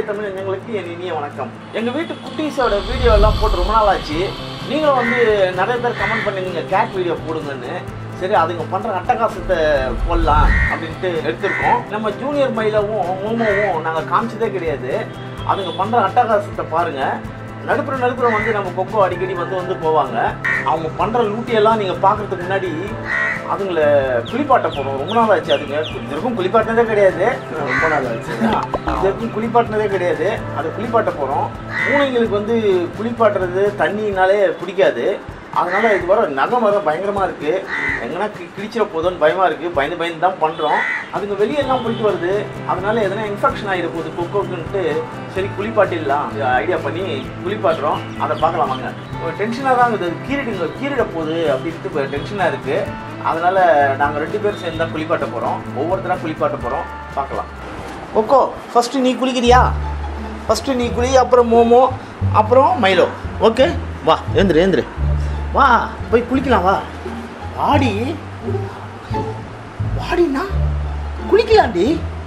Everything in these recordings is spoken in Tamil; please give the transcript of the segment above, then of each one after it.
இனிய தமிழ் எங்களுக்கு என் இனிய வணக்கம் எங்கள் வீட்டு குட்டீஸோட வீடியோ எல்லாம் போட்டு ரொம்ப நாள் ஆச்சு நீங்களும் வந்து நிறைய பேர் கமெண்ட் பண்ணிருந்தீங்க கேட் வீடியோ போடுங்கன்னு சரி அதுங்க பண்ணுற அட்டகாசத்தை போடலாம் அப்படின்ட்டு எடுத்திருக்கோம் நம்ம ஜூனியர் மயிலவும் மோமோவும் நாங்கள் காமிச்சதே கிடையாது அதுங்க பண்ணுற அட்டகாசத்தை பாருங்கள் நடுப்புற நடுப்புற வந்து நம்ம கொக்கோ அடிக்கடி வந்து வந்து போவாங்க அவங்க பண்ணுற லூட்டியெல்லாம் நீங்கள் பார்க்கறதுக்கு முன்னாடி அதுங்கள குளிப்பாட்ட போகணும் ரொம்ப நாள் ஆச்சு அதுங்க இது வரைக்கும் குளிப்பாட்டினதே கிடையாது ரொம்ப நாள் ஆச்சு இது வரைக்கும் குளிப்பாட்டினதே கிடையாது அதை குளிப்பாட்ட போகிறோம் பூனைங்களுக்கு வந்து குளிப்பாட்டுறது தண்ணினாலே பிடிக்காது அதனால இது வர நகம் வர பயங்கரமாக இருக்குது எங்கன்னா கி கிழிச்சிட போதும்னு பயமாக இருக்குது பயந்து பயந்து தான் பண்ணுறோம் அதுங்க வெளியெல்லாம் போயிட்டு வருது அதனால எதனா இன்ஃபெக்ஷன் ஆகிட போகுது கொக்கோக்குன்ட்டு சரி குளிப்பாட்டிடலாம் ஐடியா பண்ணி குளிப்பாட்டுறோம் அதை பார்க்கலாம் வாங்க ஒரு டென்ஷனாக தான் இது கீரிடுங்க கீரிட போகுது அப்படின்ட்டு இப்போ டென்ஷனாக இருக்குது அதனால நாங்கள் ரெண்டு பேரும் சேர்ந்து தான் குளிப்பாட்ட போகிறோம் ஒவ்வொருத்தராக குளிப்பாட்ட போகிறோம் பார்க்கலாம் கொக்கோ ஃபஸ்ட்டு நீ குளிக்கிறியா ஃபஸ்ட்டு நீ குளி அப்புறம் மோமோ அப்புறம் மைலோ ஓகே வா ஏந்திரு ஏந்திரு வா போய் குளிக்கலாம் வா வாடி வாடினா குளிக்கலாண்டி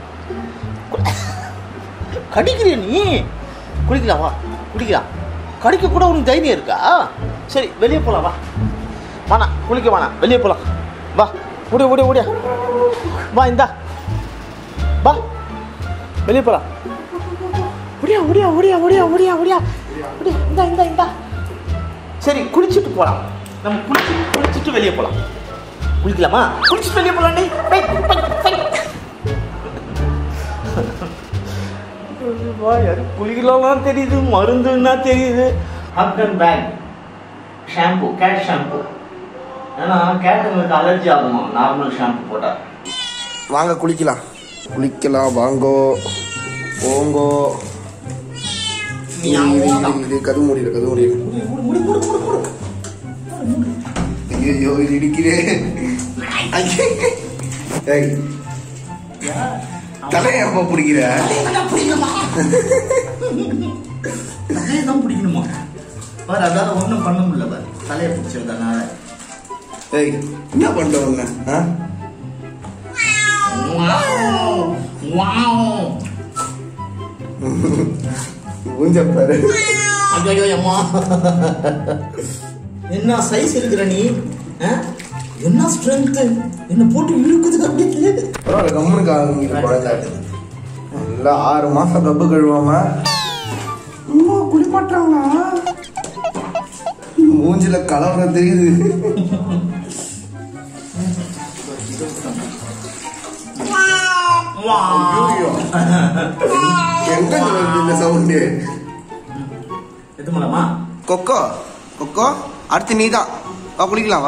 கடிக்கிறிய நீ குளிக்கலாம் வா குளிக்கலாம் கடிக்க கூட உனக்கு தைரியம் இருக்கா சரி வெளியே போகலாம் வா வேணாம் குளிக்க வேணாம் வெளியே போகலாம் வா ஓடியா ஓடியா ஓடியா வா இந்தா வா வெளியே போகலாம் ஓடியா ஓடியா ஓடியா ஓடியா ஓடியா ஓடியா ஓடியா இந்தா இந்தா இந்தா சரி குளிச்சுட்டு போகலாம் நம்ம குளிச்சு குளிச்சுட்டு வெளியே போகலாம் குளிக்கலாமா குளிச்சுட்டு வெளியே போகலாம் குளிக்கலாம் தெரியுது மருந்துன்னா தெரியுது ஹப்டன் பேக் ஷாம்பு கேட் ஷாம்பு ஏன்னா கேட்டுங்களுக்கு அலர்ஜி ஆகுமா நார்மல் ஷாம்பு போட்டால் வாங்க குளிக்கலாம் குளிக்கலாம் வாங்கோ போங்கோ இரு, இரு, இரு, இரு, கது முடியல கது முடியல ஐயோ இது இடிக்கிறேன் ஐயே. ஏய் தலையை எப்ப பிடிக்கிற தலையை தான் பிடிக்கணுமா பாரு அதாவது ஒன்றும் பண்ண முடியல பாரு தலையை பிடிச்சிருந்தனால ஏய் என்ன பண்ற உன்ன ஆ? மூஞ்ச பாரு ஐயோ அம்மா என்ன சைஸ் இருக்கிற நீ ஆ? என்ன ஸ்ட்ரென்த் என்ன போட்டு இழுக்குது அப்படியே பரவாயில்ல கம்முனு காமிக்கிற குழந்தை எல்லாம் ஆறு மாசம் ரப்பு கழுவாம அம்மா குளிப்பாட்டுறாங்களா மூஞ்சில கலவரம் தெரியுது ஐயோ. எங்க இருந்து வருது இந்த சவுண்டு எது மேடமா கொக்கோ கொக்கோ அடுத்து நீதான் வா குளிக்கலாம் வா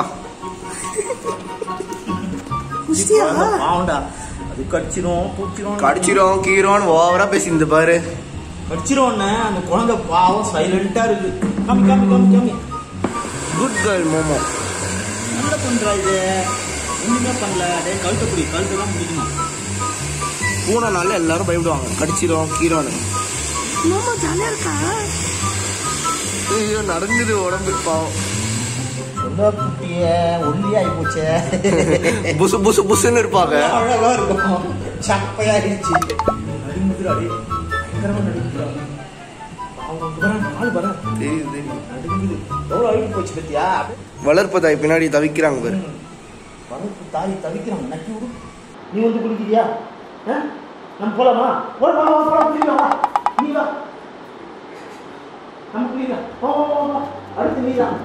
பாவண்டா அது கடிச்சிரும் பூச்சிரும் கடிச்சிரும் கீரோன்னு ஓவரா பேசியிருந்த பாரு கடிச்சிரும்னு அந்த குழந்தை பாவம் சைலண்டா இருக்கு காமி காமி காமி காமி குட் கேர்ள் மோமோ என்ன பண்றா இது ஒண்ணுமே பண்ணல அதே கழுத்தை பிடி கழுத்தை தான் பிடிக்கணும் பூனைனால எல்லாரும் பயப்படுவாங்க கடிச்சிரும் கீரோன்னு ஐயோ நடங்குது உடம்பு பாவம் சொல்ல குட்டிய ஒல்லியாகி போச்சே புசு புசு புசுன்னு இருப்பாங்க அழகா இருக்கும் சப்பையாயிடுச்சு நடுங்குதுடா அடி பயங்கரமா நடுங்குதுடா அவங்க வரேன் கால் வரேன் தெரியுது தெரியுது நடுங்குது எவ்வளோ அழுகி போச்சு பத்தியா வளர்ப்பதாய் பின்னாடி தவிக்கிறாங்க பாரு வளர்ப்பு தாய் தவிக்கிறாங்க நக்கி விடு நீ வந்து குடிக்கிறியா ஆ? நம்ம போலாமா வா வா வா வா குளிக்கலாம் வா நீ வா நம்ம குளிக்கலாம் வா வா வா வா அடுத்து நீ தான்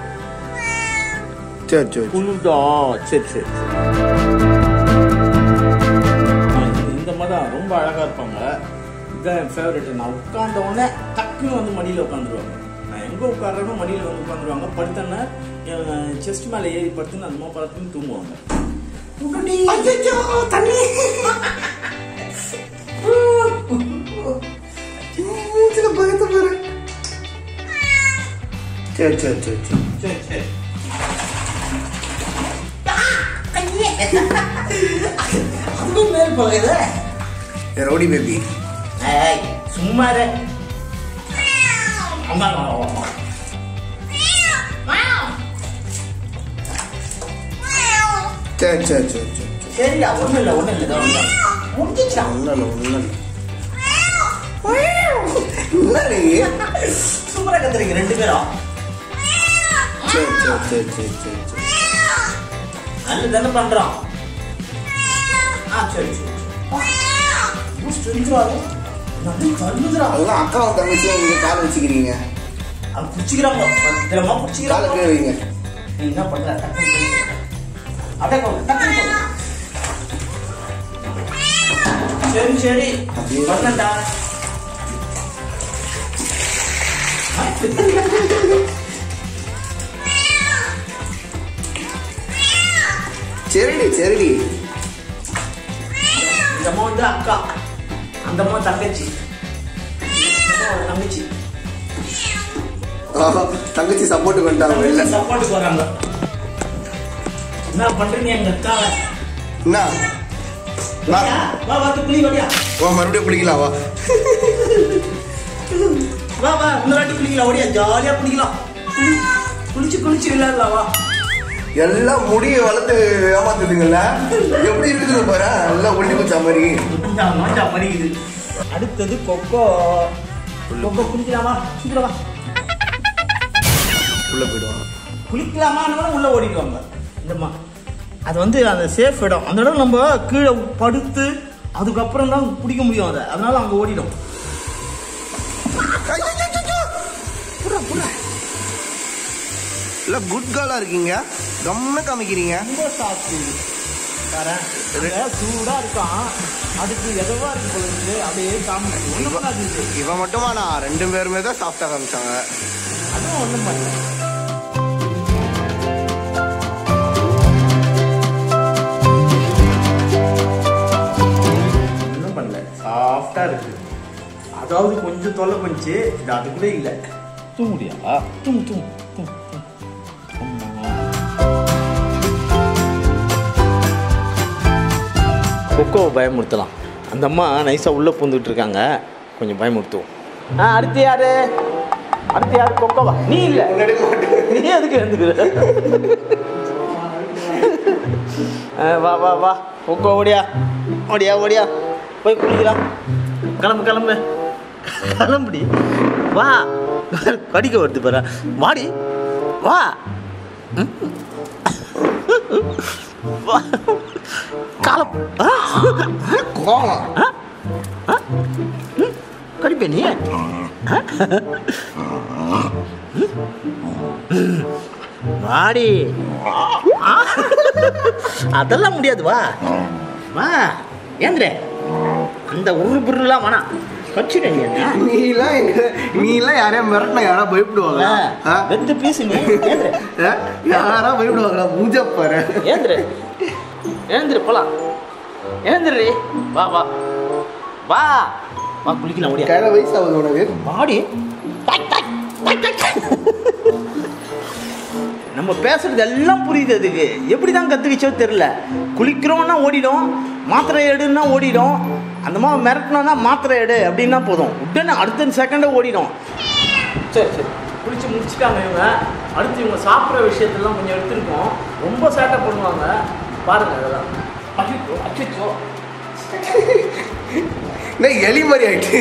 சரி சரி குளிர்தா சரி சரி இந்த மாதிரி தான் ரொம்ப அழகா இருப்பாங்க இதுதான் என் ஃபேவரட் நான் உட்கார்ந்த உடனே டக்குன்னு வந்து மடியில் உட்காந்துருவாங்க நான் எங்கே உட்கார்றேனோ மடியில் வந்து உட்காந்துருவாங்க படுத்தேன்னா என் செஸ்ட் மேலே ஏறி படுத்துன்னு அந்த மாதிரி படுத்துன்னு தூங்குவாங்க ஐயோ, தண்ணி மூஞ்சில பயத்தை பாரு சரி சரி சரி சரி சரி சரி அதுவும் மேல் போகுது ஏ, ரவுடி பேபி ஏய் சும்மா இரு. அம்மா, அம்மா, அம்மா. சரி சரி சரி சரி சரிடா ஒண்ணும் இல்லை ஒண்ணும் இல்லை இதோ ஒண்ணும் இல்லை. முடிஞ்சிச்சா ஒன்றும் இல்லை ஒன்றும் இல்லை என்ன நீ சூப்பரா கத்துறீங்க ரெண்டு பேரும் சரி சரி சரி சரி சரி சரி நல்லது தானே பண்றோம் ஆ சரி சரி ஸ்ட்ரென்த்ரா நல்ல தள்ளுதுடா அதெல்லாம் அக்காவும் தங்கச்சியும் இங்க காலை வச்சுக்கிறீங்க அது பிடிச்சிக்கிறாங்க பத்திரமா காலை பிடிச்சிக்கிறாங்க கீழே வைங்க நீ என்ன பண்ற டக்குனு போய் அப்படியே போங்க டக்குனு போங்க சரி சரி அப்படியே. பண்ணண்டா சரிடி சரிடி இந்த அம்மா வந்து அக்கா அந்த அம்மா தங்கச்சி இந்த அம்மா ஒரு தங்கச்சி ஆஹா, தங்கச்சி சப்போர்ட் பண்ணிட்டாங்க வெளில சப்போர்ட்டுக்கு வராங்க என்ன பண்றீங்க எங்க அக்காவை என்ன வா வா, வா வா குளி வடியா வா மறுபடியும் குளிக்கலாம் வா வா வா இன்னொரு வாட்டி குளிக்கலாம் ஓடியா ஜாலியா குளிக்கலாம் குளி குளிச்சு குளிச்சு விளையாடலாம் வா எல்லாம் முடிய வளர்த்து ஏமாத்துதுங்கல்ல எப்படி இருக்குது பாரு எல்லாம் ஒண்டி குச்சா மாதிரி கொஞ்சா மாஞ்சா மறிக்குது அடுத்தது கொக்கோ கொக்கோ குளிக்கலாமா சீக்கிரம் வா உள்ள போயிடுவாங்க குளிக்கலாமான்னு உள்ள ஓடிடுவாங்க இந்தம்மா அது வந்து அந்த சேஃப் இடம் அந்த இடம் நம்ம கீழே படுத்து அதுக்கப்புறம் தான் பிடிக்க முடியும் அதை அதனால அங்க ஓடிடும் இல்ல குட் கேர்லா இருக்கீங்க கம்முன்னு காமிக்கிறீங்க ரொம்ப சாஃப்ட் இது பாரேன் அங்க சூடா இருக்கான் அதுக்கு எதவா இருக்கு போல இருக்கு அப்படியே காமிச்சு ஒண்ணும் பண்ணாது இது. இவன் மட்டுமா நான் ரெண்டு பேருமே தான் சாஃப்டா காமிச்சாங்க அதுவும் ஒண்ணும் பண்ணல ஒன்றும் பண்ணல சாஃப்டா இருக்கு அதாவது கொஞ்சம் தொல்லை பண்ணிச்சு இது அது கூட இல்லை தூங்குடியா தூங்கு தூங்கு தூங்கு கொக்கோவை பயமுறுத்தலாம் அந்த அம்மா நைஸாக உள்ளே பூந்துட்டு இருக்காங்க கொஞ்சம் பயமுறுத்துவோம் ஆ அடுத்து யாரு அடுத்து யாரு கொக்கோவா நீ இல்லை நீ எதுக்கு எழுந்துக்கிற ஆ, வா வா வா கொக்கோ ஓடியா ஓடியா ஓடியா போய் குளிக்கலாம் கிளம்பு கிளம்பு கிளம்புடி வா கடிக்க வருது பாரு வாடி வா ம். வா காலம் ஆ கோவம் கடிப்பே நீ வாடி ஆ. அதெல்லாம் முடியாது வா வா ஏந்திர அந்த உரு புருலாம் வேணாம் கச்சிட நீ என்ன நீலாம் எங்க நீலாம் யாரையும் மிரட்டினா யாரா பயப்படுவாங்க ஆ? வெந்து பீசு நீ ஏந்திர ஆ? யாரா பயப்படுவாங்களா மூஞ்ச பாரு ஏந்திர ஏந்திர போலாம் ஏந்திரி வா வா வா வா குளிக்கலாம் ஓடியா கையில வயசாகுது உனக்கு பாடி நம்ம பேசுறது எல்லாம் புரியுது அதுக்கு எப்படி தான் கற்றுக்கிச்சோ தெரில குளிக்கிறோம்னா ஓடிடும் மாத்திரை எடுன்னா ஓடிடும் அந்த மாதிரி மிரட்டினோன்னா மாத்திரை எடு அப்படின்னா போதும் உடனே அடுத்த செகண்டே ஓடிடும் சரி சரி குளிச்சு முடிச்சுட்டாங்க இவங்க அடுத்து இவங்க சாப்பிட்ற விஷயத்தெல்லாம் கொஞ்சம் எடுத்துருக்கோம் ரொம்ப சேட்டை பண்ணுவாங்க பாருங்க அதெல்லாம் அச்சோ அச்சோ என்ன எலி மாதிரி ஆயிட்டு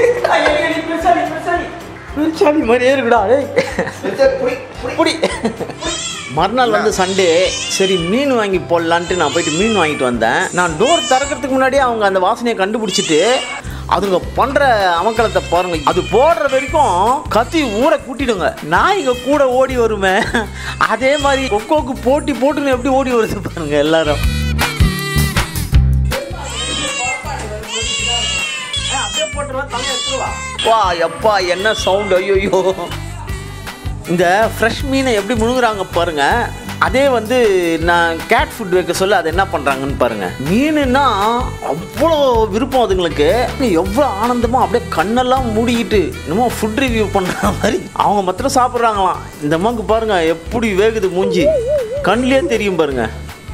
பெருசாலி மாதிரியே இருக்குடா டேய் புடி மறுநாள் வந்து சண்டே சரி மீன் வாங்கி போடலான்ட்டு நான் போயிட்டு மீன் வாங்கிட்டு வந்தேன் நான் டோர் திறக்கிறதுக்கு முன்னாடியே அவங்க அந்த வாசனையை கண்டுபிடிச்சிட்டு அதுங்க பண்ற அமக்கலத்தை பாருங்க அது போடுற வரைக்கும் கத்தி ஊரை கூட்டிடுங்க நான் இங்க கூட ஓடி வருமே அதே மாதிரி கொக்கோக்கு போட்டி போட்டுன்னு எப்படி ஓடி வருது பாருங்க எல்லாரும் வா எப்பா என்ன சவுண்ட் ஐயோ இந்த ஃப்ரெஷ் மீனை எப்படி முழுங்குறாங்க பாருங்க அதே வந்து நான் கேட் ஃபுட் வைக்க சொல்ல அது என்ன பண்ணுறாங்கன்னு பாருங்க மீனுன்னா அவ்வளோ விருப்பம் அதுங்களுக்கு எவ்வளோ ஆனந்தமாக அப்படியே கண்ணெல்லாம் மூடிக்கிட்டு என்னமோ ஃபுட் ரிவ்யூ பண்ணுற மாதிரி அவங்க மாத்திரம் சாப்பிட்றாங்களாம் இந்த அம்மாக்கு பாருங்க எப்படி வேகுது மூஞ்சி கண்ணிலே தெரியும் பாருங்க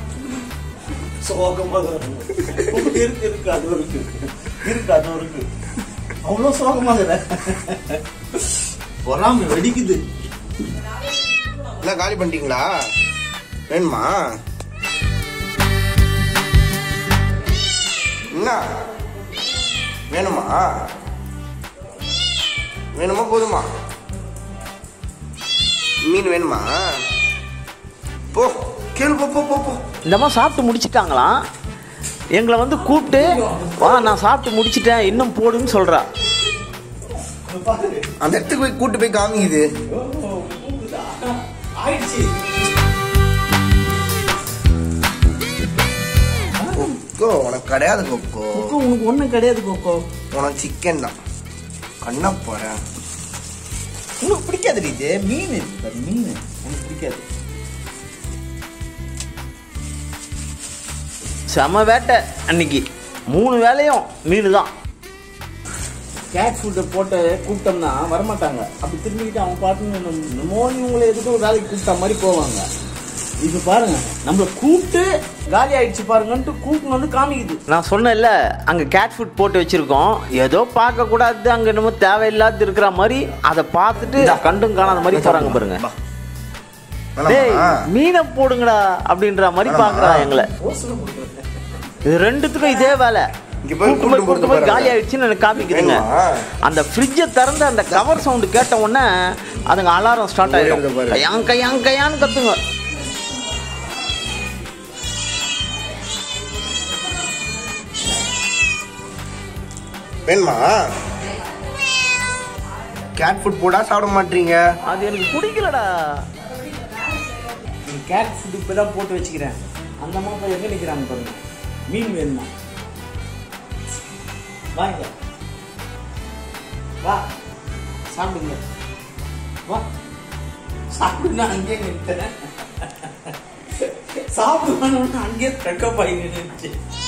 சோகமாக இருக்கு இருக்கு அது இருக்கு இருக்கு அது இருக்கு அவ்வளோ சோகமாக பொறாம வெடிக்குது எல்லாம் காலி பண்ணிட்டீங்களா வேணுமா என்ன வேணுமா வேணுமா போதுமா மீன் வேணுமா போ கேளு போ போ போ போ இந்த மாதிரி சாப்பிட்டு முடிச்சிட்டாங்களாம் எங்களை வந்து கூப்பிட்டு வா நான் சாப்பிட்டு முடிச்சிட்டேன் இன்னும் போடுன்னு சொல்கிறா அந்த இடத்துக்கு போய் கூட்டு போய் காமிக்குது கொக்கோ உனக்கு கிடையாது கொக்கோ கொக்கோ உனக்கு ஒன்றும் கிடையாது கொக்கோ உனக்கு சிக்கன் தான் கண்ணா போறேன் உனக்கு பிடிக்காது இது மீன் இருக்கு பாரு, மீன் உனக்கு பிடிக்காது செம வேட்டை அன்னைக்கு மூணு வேலையும் மீன் தான் கேட் ஃபுட்டை போட்டு கூப்பிட்டோம்னா வரமாட்டாங்க அப்படி திரும்பிக்கிட்டு அவங்க பாட்டு மோனி உங்களை எதுக்கும் ஒரு வேலைக்கு கூப்பிட்ட மாதிரி போவாங்க இது பாருங்க நம்மள கூப்பிட்டு காலி ஆயிடுச்சு பாருங்கன்ட்டு கூப்பிட்டு வந்து காமிக்குது நான் சொன்னேன்ல அங்க கேட் ஃபுட் போட்டு வச்சிருக்கோம் ஏதோ பார்க்க கூடாது அங்க என்னமோ தேவையில்லாத இருக்கிற மாதிரி அதை பார்த்துட்டு கண்டும் காணாத மாதிரி போறாங்க பாருங்க டேய் வேணாமா? மீனை போடுங்கடா அப்படின்ற மாதிரி வேணாமா? பாக்குறா எங்களை இது ரெண்டுத்துக்கும் இதே வேலை இங்க போய் கூட்டு போய் கூட்டு கூட்டு போய் போறது காலி ஆயிடுச்சுன்னு எனக்கு காமிக்குதுங்க வேணுமா? அந்த ஃப்ரிட்ஜை திறந்து அந்த கவர் சவுண்டு கேட்ட உடனே அதுங்க அலாரம் ஸ்டார்ட் ஓடுது ஆயிடும் பாரு. கையாங் கையாங் கையான்னு கத்துங்க வேணுமா கேட் ஃபுட் போடா சாப்பிட மாட்டீங்க அது எனக்கு பிடிக்கலடா கேட் ஃபுட் இப்போ தான் போட்டு வச்சுக்கிறேன் அந்த அம்மா போய் எங்கே நிற்கிறாங்க பாருங்க மீன் வேணுமா வாங்க வா சாப்பிடுங்க வா சாப்பிடுங்க அங்கேயே நிறுத்தேன் சாப்பிடுவானு அங்கேயே ட்ரக்கப் ஆகி நின்றுச்சு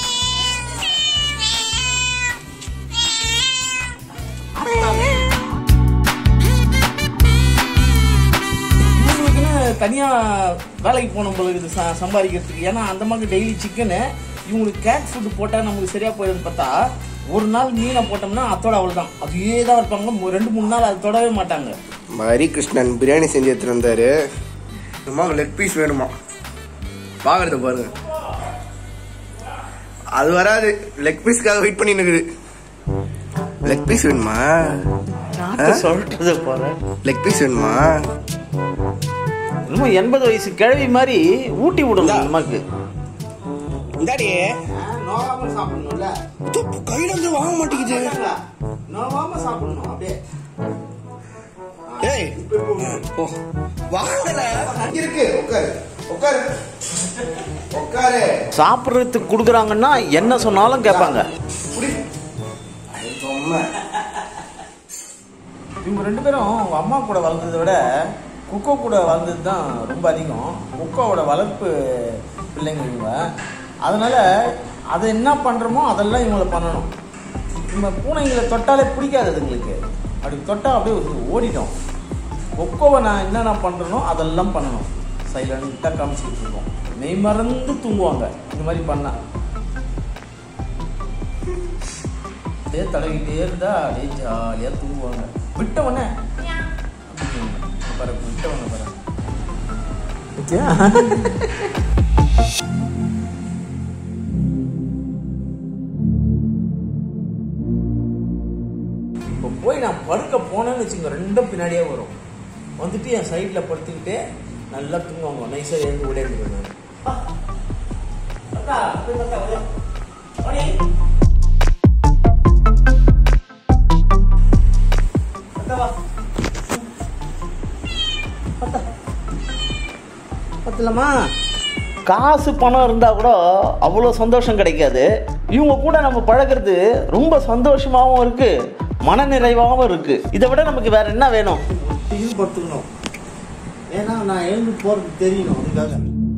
இவங்களுக்குன்னு தனியாக வேலைக்கு போகணும் போல இருக்குது ச- சம்பாதிக்கிறதுக்கு ஏன்னா அந்த மாதிரி டெய்லி சிக்கனு இவங்களுக்கு கேட் ஃபுட்டு போட்டால் நமக்கு சரியாக போயிடும்னு பார்த்தா ஒரு நாள் மீனை போட்டோம்னா அத்தோட அவ்வளோதான் அதுவே தான் இருப்பாங்க மு- ரெண்டு மூணு நாள் அது தொடவே மாட்டாங்க ஹரி கிருஷ்ணன் பிரியாணி செஞ்சு எடுத்துட்டு வந்தாரு சும்மா லெக் பீஸ் வேணுமா வாங்குறத பாருங்க அது வராது லெக் பீஸ்க்காக வெயிட் பண்ணி இருக்குது லெக் பீஸ் வேணுமா சொல்றது போற லெக் பீஸ் வேணுமா இன்னும் எண்பது வயசு கிழவி மாதிரி ஊட்டி விடணும் நமக்கு இந்தாடி நோகாம சாப்பிடணும்ல கையில இருந்து வாங்க மாட்டேங்குது நோகாம சாப்பிடணும் அப்படியே ஏய் ஓ வாங்கல இருக்கு உட்காரு உட்காரு உட்காரு சாப்பிட்றதுக்கு கொடுக்குறாங்கன்னா என்ன சொன்னாலும் கேட்பாங்க புடி ரொம்ப இவங்க ரெண்டு பேரும் அவங்க அம்மா கூட வளர்ந்ததை விட குக்கோ கூட வளர்ந்தது தான் ரொம்ப அதிகம் குக்கோவோட வளர்ப்பு பிள்ளைங்க இவங்க அதனால அதை என்ன பண்ணுறோமோ அதெல்லாம் இவங்களை பண்ணணும் நம்ம பூனைங்களை தொட்டாலே பிடிக்காது அதுங்களுக்கு அப்படி தொட்டால் அப்படியே ஒரு ஓடிடும் கொக்கோவை நான் என்னென்ன பண்ணுறனோ அதெல்லாம் பண்ணணும் சைலண்ட்டாக காமிச்சிட்டு இருக்கோம் மெய் மறந்து தூங்குவாங்க இந்த மாதிரி பண்ணால் அப்படியே தடவிட்டே இருந்தா அப்படியே ஜாலியாக தூங்குவாங்க விட்ட உடனே அப்படி தூங்குவாங்க. பாரு விட்ட உடனே பாரு ஓகே இப்போ போய் நான் படுக்க போனேன்னு வச்சுங்க ரெண்டும் பின்னாடியே வரும் வந்துட்டு என் சைடில் படுத்துக்கிட்டு நல்லா தூங்குவாங்க நைஸாக எழுந்து ஓடியாந்துருவேன் நான் அக்கா, போய் பார்த்தா, ஓடியா. ஓடி. அக்கா, வா. பார்த்தா. பத்தலமா காசு பணம் இருந்தால் கூட அவ்வளோ சந்தோஷம் கிடைக்காது இவங்க கூட நம்ம பழகுறது ரொம்ப சந்தோஷமாகவும் இருக்கு மன நிறைவாகவும் இருக்கு இதை விட நமக்கு வேற என்ன வேணும் படுத்துக்கணும் ஏன்னா நான் எழுந்து போறது தெரியணும் அதுக்காக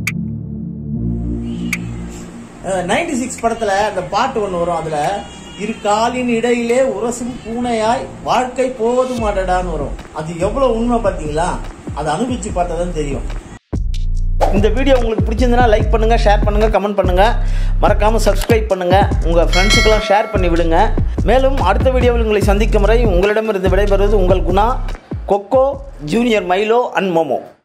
நைன்டி சிக்ஸ் படத்துல அந்த பாட்டு ஒன்று வரும் அதுல இரு காலின் இடையிலே உரசும் பூனையாய் வாழ்க்கை போதும் மாட்டடான்னு வரும் அது எவ்வளவு உண்மை பார்த்தீங்களா அதை அனுபவிச்சு பார்த்தா தான் தெரியும் இந்த வீடியோ உங்களுக்கு பிடிச்சிருந்தனா லைக் பண்ணுங்க ஷேர் பண்ணுங்க கமெண்ட் பண்ணுங்க மறக்காம சப்ஸ்கிரைப் பண்ணுங்க உங்க ஃப்ரெண்ட்ஸுக்கெல்லாம் ஷேர் பண்ணி விடுங்க மேலும் அடுத்த வீடியோவில் உங்களை சந்திக்கும் வரை உங்களிடமிருந்து விடைபெறுவது உங்கள் Guna Coco junior Milo and momo